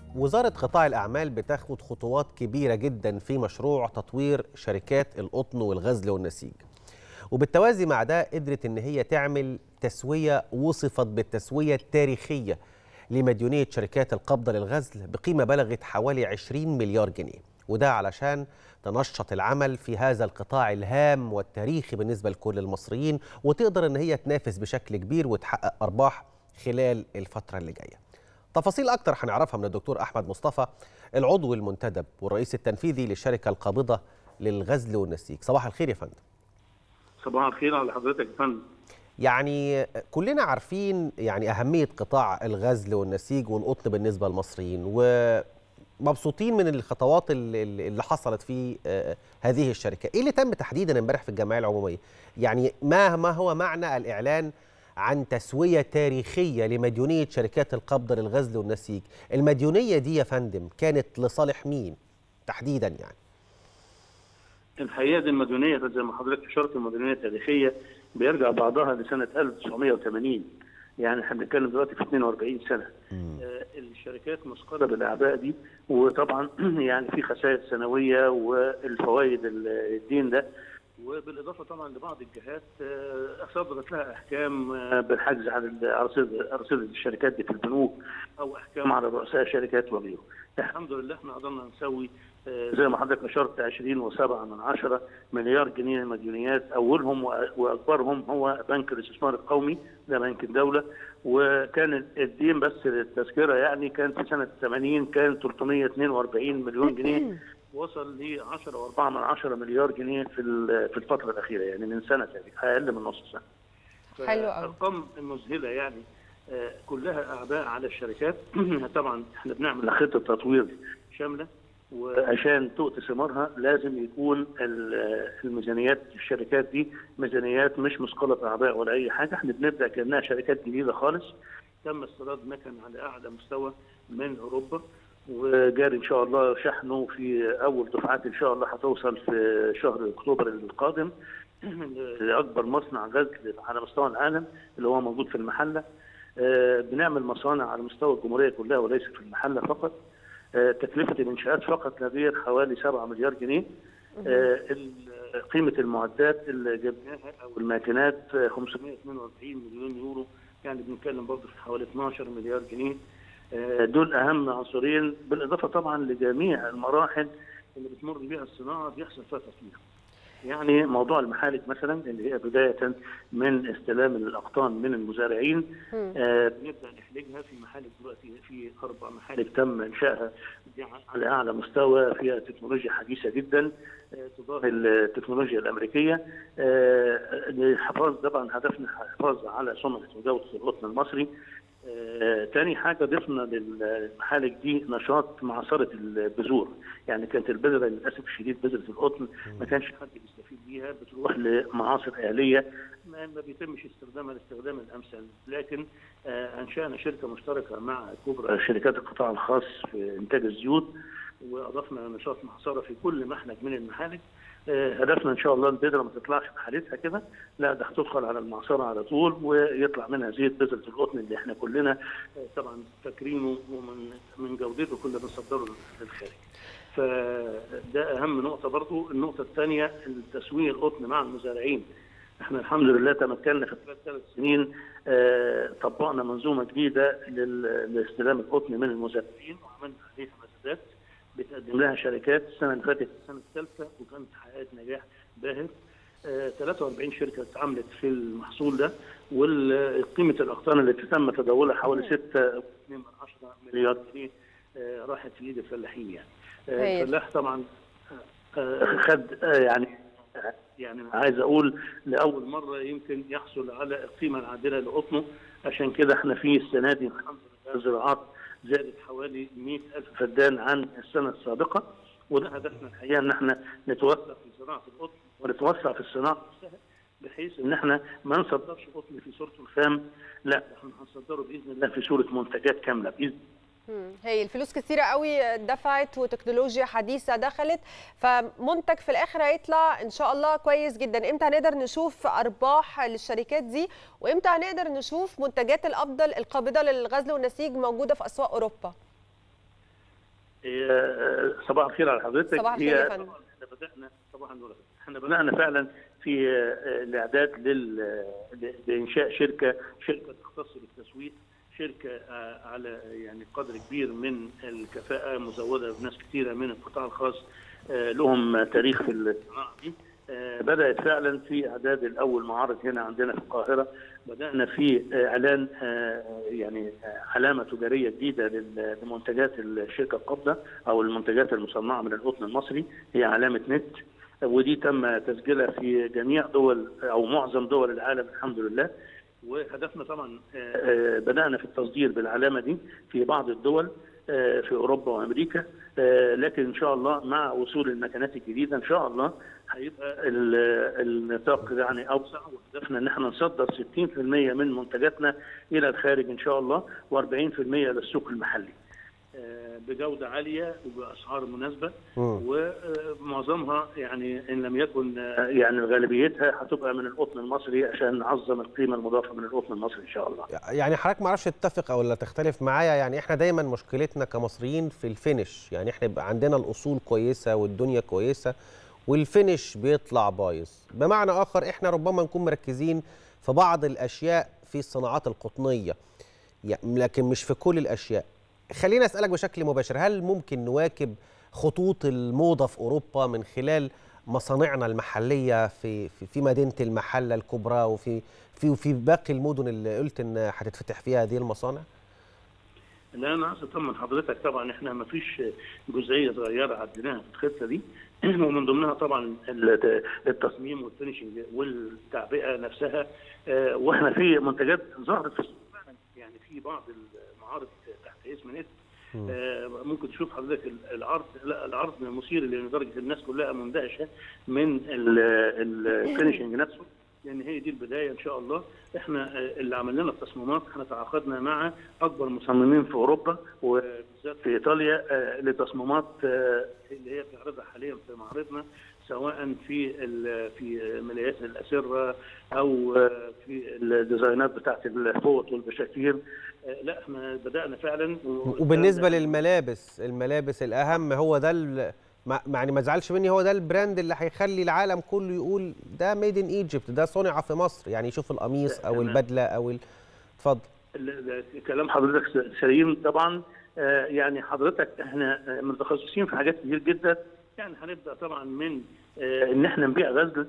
وزارة قطاع الأعمال بتاخد خطوات كبيرة جدا في مشروع تطوير شركات القطن والغزل والنسيج وبالتوازي مع ده قدرت إن هي تعمل تسوية وصفت بالتسوية التاريخية لمديونية شركات القبضة للغزل بقيمة بلغت حوالي 20 مليار جنيه وده علشان تنشط العمل في هذا القطاع الهام والتاريخي بالنسبة لكل المصريين وتقدر إن هي تنافس بشكل كبير وتحقق أرباح خلال الفترة اللي جاية تفاصيل أكتر هنعرفها من الدكتور أحمد مصطفى العضو المنتدب والرئيس التنفيذي للشركة القابضة للغزل والنسيج صباح الخير يا فندم صباح الخير على حضرتك يا فندم يعني كلنا عارفين يعني أهمية قطاع الغزل والنسيج والقطن بالنسبة للمصريين ومبسوطين من الخطوات اللي اللي حصلت في آه، هذه الشركة إيه اللي تم تحديدا امبارح في الجمعية العمومية يعني ما ما هو معنى الإعلان عن تسوية تاريخية لمديونية شركات القبضة للغزل والنسيج المديونية دي يا فندم كانت لصالح مين تحديدا يعني الحقيقه دي المديونيه زي ما حضرتك اشرت المديونيه التاريخيه بيرجع بعضها لسنه 1980 يعني احنا بنتكلم دلوقتي في 42 سنه آه الشركات مثقله بالاعباء دي وطبعا يعني في خسائر سنويه والفوائد الدين ده وبالاضافه طبعا لبعض الجهات آه، صدرت لها احكام آه، بالحجز على ارصده ارصده الشركات دي في البنوك او احكام على رؤساء الشركات وغيره. الحمد لله احنا قدرنا نسوي آه، زي ما حضرتك اشرت 20 و7 من عشرة مليار جنيه مديونيات اولهم وأ- واكبرهم هو بنك الاستثمار القومي ده بنك الدوله وكان الدين بس للتذكره يعني كان في سنه 80 كان 342 مليون جنيه وصل ل 10 و4 من 10 مليار جنيه في ال- في الفتره الاخيره يعني من سنه تقريبا اقل من نص سنه. حلو أوي. ارقام مذهله يعني آه، كلها اعباء على الشركات طبعا احنا بنعمل خطه تطوير شامله وعشان تؤتي ثمارها لازم يكون ال- الميزانيات الشركات دي ميزانيات مش مثقله باعباء ولا اي حاجه احنا بنبدا كانها شركات جديده خالص تم استيراد مكن على اعلى مستوى من اوروبا وجاري ان شاء الله شحنه في اول دفعات ان شاء الله هتوصل في شهر اكتوبر القادم لاكبر مصنع غزل على مستوى العالم اللي هو موجود في المحله آه، بنعمل مصانع على مستوى الجمهوريه كلها وليس في المحله فقط آه، تكلفه الانشاءات فقط لا غير حوالي 7 مليار جنيه آه، ال- قيمه المعدات اللي جبناها او الماكينات آه، 542 مليون يورو يعني بنتكلم برضه في حوالي 12 مليار جنيه آه، دول اهم عنصرين بالاضافه طبعا لجميع المراحل اللي بتمر بها الصناعه بيحصل فيها تطوير. يعني موضوع المحالك مثلا اللي هي بدايه من استلام الاقطان من المزارعين آه بنبدا نحلجها في محالك دلوقتي في اربع محالك تم انشائها دي على اعلى مستوى فيها تكنولوجيا حديثه جدا آه تضاهي التكنولوجيا الامريكيه آه للحفاظ طبعا هدفنا الحفاظ على سمعه وجوده القطن المصري آه، تاني حاجة ضفنا للمحالك دي نشاط معصرة البذور يعني كانت البذرة للأسف الشديد بذرة القطن ما كانش حد بيستفيد بيها بتروح لمعاصر آلية ما ما بيتمش استخدامها الاستخدام الأمثل لكن آه، أنشأنا شركة مشتركة مع كبرى شركات القطاع الخاص في إنتاج الزيوت وأضفنا نشاط معصرة في كل محلك من المحالك آه، هدفنا ان شاء الله البذره ما تطلعش بحالتها كده لا ده هتدخل على المعصره على طول ويطلع منها زيت بذره القطن اللي احنا كلنا آه، طبعا فاكرينه ومن من جودته كنا بنصدره للخارج. فده اهم نقطه برضو، النقطه الثانيه التسويه القطن مع المزارعين. احنا الحمد لله تمكنا في خلال ثلاث سنين آه، طبقنا منظومه جديده لل- لاستلام القطن من المزارعين وعملنا عليها مسدات بتقدم لها شركات السنه اللي فاتت السنه الثالثه وكانت حققت نجاح باهر آه، 43 شركه اتعاملت في المحصول ده وقيمه الاقطان التي تم تداولها حوالي 6.2 مليار جنيه آه، راحت في ايد الفلاحين يعني آه، هايل. الفلاح طبعا آه، خد آه، يعني يعني عايز اقول لاول مره يمكن يحصل على القيمه العادله لقطنه عشان كده احنا في السنه دي الحمد لله الزراعات زادت حوالي 100 ألف فدان عن السنة السابقة وده هدفنا الحقيقة إن احنا نتوسع في زراعة القطن ونتوسع في الصناعة نفسها بحيث إن احنا ما نصدرش قطن في صورته الخام لا احنا هنصدره بإذن الله في صورة منتجات كاملة بإذن مم. هي الفلوس كتيرة قوي دفعت وتكنولوجيا حديثة دخلت فمنتج في الآخر هيطلع إن شاء الله كويس جدا إمتى هنقدر نشوف أرباح للشركات دي وإمتى هنقدر نشوف منتجات الأفضل القابضة للغزل والنسيج موجودة في أسواق أوروبا آه، صباح الخير على حضرتك صباح الخير هي يا فندم. طبعاً احنا بدانا صباح النور احنا بدانا فعلا في آه، الاعداد لل- لانشاء شركه شركه تختص بالتسويق شركه آه، على يعني قدر كبير من الكفاءه مزوده بناس كثيره من القطاع الخاص آه، لهم تاريخ في الصناعه دي آه، بدات فعلا في اعداد الاول معارض هنا عندنا في القاهره بدانا في اعلان آه، يعني آه، علامه تجاريه جديده لل- لمنتجات الشركه القابضه او المنتجات المصنعه من القطن المصري هي علامه نت ودي تم تسجيلها في جميع دول او معظم دول العالم الحمد لله وهدفنا طبعا آه، آه، بدانا في التصدير بالعلامه دي في بعض الدول آه، في اوروبا وامريكا آه، لكن ان شاء الله مع وصول المكانات الجديده ان شاء الله هيبقى ال- النطاق يعني اوسع وهدفنا ان احنا نصدر 60% من منتجاتنا الى الخارج ان شاء الله و40% للسوق المحلي آه، بجوده عاليه وباسعار مناسبه مم. ومعظمها يعني ان لم يكن آه، يعني غالبيتها هتبقى من القطن المصري عشان نعظم القيمه المضافه من القطن المصري ان شاء الله. يعني حضرتك ما اعرفش تتفق او لا تختلف معايا يعني احنا دايما مشكلتنا كمصريين في الفينش يعني احنا يبقى عندنا الاصول كويسه والدنيا كويسه والفينش بيطلع بايظ بمعنى اخر احنا ربما نكون مركزين في بعض الاشياء في الصناعات القطنيه يعني لكن مش في كل الاشياء خليني اسالك بشكل مباشر هل ممكن نواكب خطوط الموضه في اوروبا من خلال مصانعنا المحليه في في, في مدينه المحله الكبرى وفي في وفي باقي المدن اللي قلت ان هتتفتح فيها هذه المصانع لا انا عايز اطمن حضرتك طبعا احنا ما فيش جزئيه صغيره عديناها في الخطه دي ومن ضمنها طبعا ال- التصميم والفينشنج والتعبئه نفسها آه، واحنا في منتجات ظهرت في السوق فعلاً. يعني في بعض المعارض تحت اسم نت آه، ممكن تشوف حضرتك ال- العرض لا العرض مثير لدرجه الناس كلها مندهشه من الفينشنج نفسه لان هي دي البدايه ان شاء الله احنا آه، اللي عمل لنا التصميمات احنا تعاقدنا مع اكبر مصممين في اوروبا وبالذات في ايطاليا آه، لتصميمات آه، اللي هي بنعرضها حاليا في معرضنا سواء في ال- في ملايات الاسره او آه، في الديزاينات بتاعت الفوط والبشاكير آه، لا احنا بدانا فعلا وبالنسبه للملابس الملابس الاهم هو ده ال- ما يعني ما تزعلش مني هو ده البراند اللي هيخلي العالم كله يقول ده ميد ان ايجيبت ده صنع في مصر يعني يشوف القميص او تمام. البدله او ال- اتفضل ال- ال- كلام حضرتك سليم طبعا آه، يعني حضرتك احنا آه، متخصصين في حاجات كتير جدا يعني هنبدا طبعا من آه، ان احنا نبيع غزل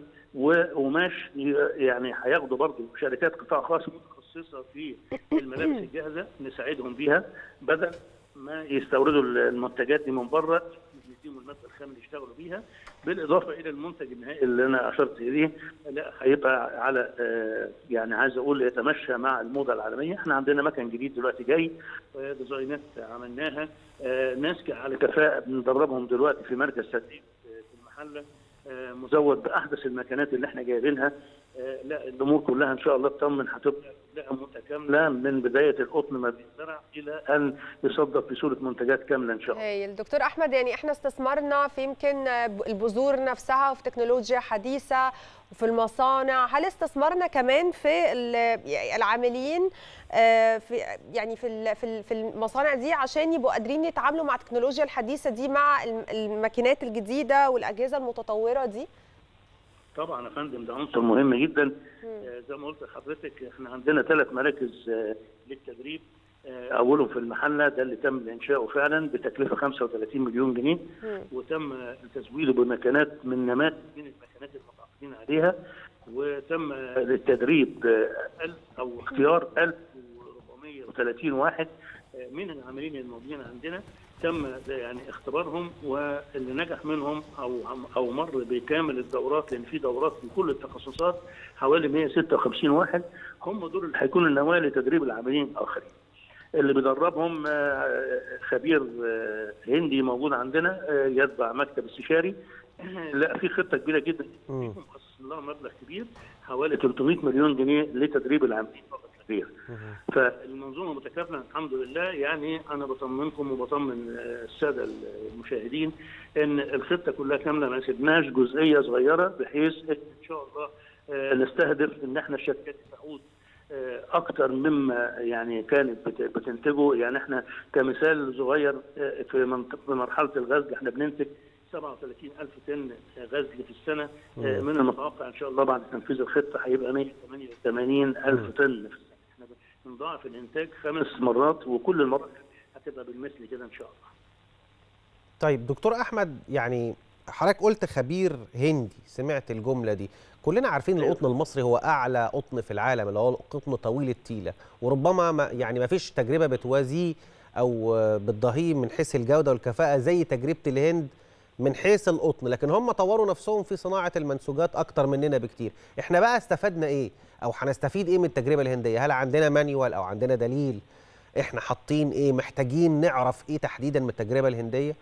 وقماش ي- يعني هياخدوا برضه شركات قطاع خاص متخصصه في الملابس الجاهزه نساعدهم بيها بدل ما يستوردوا المنتجات دي من بره نديهم الماده الخام اللي يشتغلوا بيها بالاضافه الى المنتج النهائي اللي انا اشرت اليه لا هيبقى على آه، يعني عايز اقول يتمشى مع الموضه العالميه احنا عندنا مكان جديد دلوقتي جاي آه، ديزاينات عملناها آه، ناس على كفاءه بندربهم دلوقتي في مركز تدريب آه، في المحله آه، مزود باحدث المكانات اللي احنا جايبينها آه، لا الامور كلها ان شاء الله تطمن هتبقى كلها متكامله من بدايه القطن ما بيزرع الى ان يصدر في صوره منتجات كامله ان شاء الله هايل دكتور احمد يعني احنا استثمرنا في يمكن البذور نفسها وفي تكنولوجيا حديثه وفي المصانع هل استثمرنا كمان في ال- العاملين آه، في يعني في ال- في ال- في المصانع دي عشان يبقوا قادرين يتعاملوا مع التكنولوجيا الحديثه دي مع الم- الماكينات الجديده والاجهزه المتطوره دي طبعا يا فندم ده عنصر مهم جدا آه، زي ما قلت لحضرتك احنا عندنا ثلاث مراكز آه، للتدريب آه، اولهم في المحله ده اللي تم انشاؤه فعلا بتكلفه 35 مليون جنيه مم. وتم تزويده بمكانات من نماذج من المكانات المتعاقدين عليها وتم للتدريب آه، 1000 او اختيار 1430 واحد آه، من العاملين الموجودين عندنا تم يعني اختبارهم واللي نجح منهم او او مر بكامل الدورات لان في دورات في كل التخصصات حوالي 156 واحد هم دول اللي هيكونوا النواه لتدريب العاملين الاخرين. اللي بيدربهم آه، خبير آه، هندي موجود عندنا آه، يتبع مكتب استشاري لا في خطه كبيره جدا مم. مخصص لها مبلغ كبير حوالي 300 مليون جنيه لتدريب العاملين فقط كبير فالمنظومه متكافئه الحمد لله يعني انا بطمنكم وبطمن آه، الساده المشاهدين ان الخطه كلها كامله ما سيبناش جزئيه صغيره بحيث ان ان شاء الله آه، نستهدف ان احنا الشركات تعود آه، اكتر مما يعني كانت بت- بتنتجه يعني احنا كمثال صغير آه، في منط- في مرحله الغزل احنا بننتج 37 ألف طن غزل في السنة آه، من المتوقع إن شاء الله بعد تنفيذ الخطة هيبقى 188 ألف طن في السنة احنا بنضاعف الإنتاج خمس مرات وكل المرات هتبقى بالمثل كده إن شاء الله طيب دكتور احمد يعني حضرتك قلت خبير هندي سمعت الجمله دي كلنا عارفين أيوة. القطن المصري هو اعلى قطن في العالم اللي هو القطن طويل التيله وربما ما يعني ما فيش تجربه بتوازيه او آه، بتضاهيه من حيث الجوده والكفاءه زي تجربه الهند من حيث القطن لكن هم طوروا نفسهم في صناعه المنسوجات اكتر مننا بكتير احنا بقى استفدنا ايه او هنستفيد ايه من التجربه الهنديه هل عندنا مانيوال او عندنا دليل احنا حاطين ايه محتاجين نعرف ايه تحديدا من التجربه الهنديه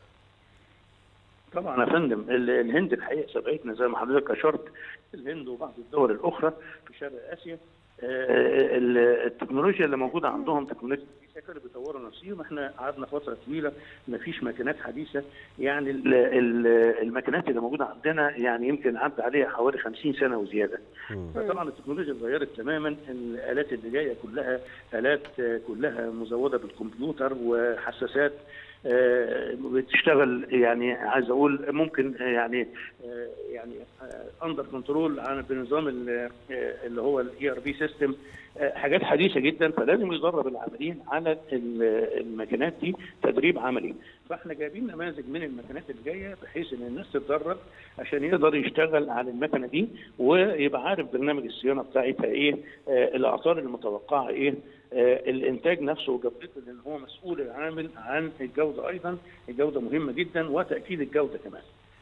طبعا يا فندم ال- الهند الحقيقه سبقتنا زي ما حضرتك اشرت الهند وبعض الدول الاخرى في شرق اسيا آه، ال- التكنولوجيا اللي موجوده عندهم تكنولوجيا حديثه كانوا بيطوروا نفسهم احنا قعدنا فتره طويله ما فيش ماكينات حديثه يعني ال- ال- الماكينات اللي موجوده عندنا يعني يمكن عدى عليها حوالي 50 سنه وزياده فطبعا التكنولوجيا اتغيرت تماما الالات اللي جايه كلها الات آه، كلها مزوده بالكمبيوتر وحساسات آه، بتشتغل يعني عايز اقول ممكن آه، يعني آه، يعني اندر كنترول عن بنظام ال- آه، اللي هو الاي ار بي سيستم حاجات حديثه جدا فلازم يدرب العاملين على ال- الماكينات دي تدريب عملي فاحنا جايبين نماذج من الماكينات اللي جايه بحيث ان الناس تتدرب عشان يقدر يشتغل على المكنه دي ويبقى عارف برنامج الصيانه بتاعتها ايه آه، الاعطال المتوقعه ايه آه، الانتاج نفسه وجودته لان هو مسؤول العامل عن الجوده ايضا الجوده مهمه جدا وتاكيد الجوده كمان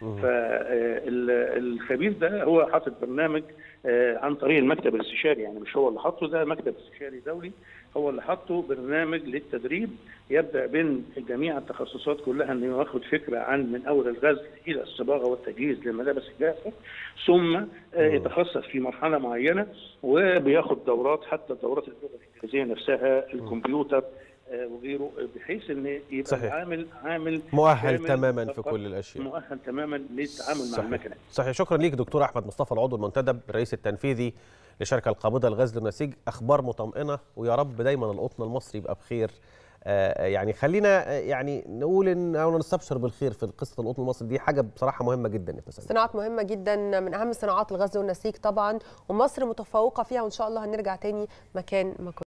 فالخبير ده هو حاطط برنامج آه، عن طريق المكتب الاستشاري يعني مش هو اللي حاطه ده مكتب استشاري دولي هو اللي حاطه برنامج للتدريب يبدا بين جميع التخصصات كلها انه ياخد فكره عن من اول الغزل الى الصباغه والتجهيز للملابس الجاهزه ثم آه، يتخصص في مرحله معينه وبياخد دورات حتى دورات اللغه الانجليزيه نفسها الكمبيوتر آه، وغيره بحيث ان يبقى صحيح. العامل عامل مؤهل كامل تماما في مثقف، كل الاشياء مؤهل تماما للتعامل مع صحيح. المكنه صحيح شكرا ليك دكتور احمد مصطفى العضو المنتدب الرئيس التنفيذي لشركه القابضه للغزل والنسيج اخبار مطمئنه ويا رب دايما القطن المصري يبقى بخير آه، يعني خلينا آه، يعني نقول ان او نستبشر بالخير في قصه القطن المصري دي حاجه بصراحه مهمه جدا يا فندم. صناعات مهمة جدا من أهم صناعات الغزل والنسيج طبعا ومصر متفوقة فيها وإن شاء الله هنرجع تاني مكان ما كنا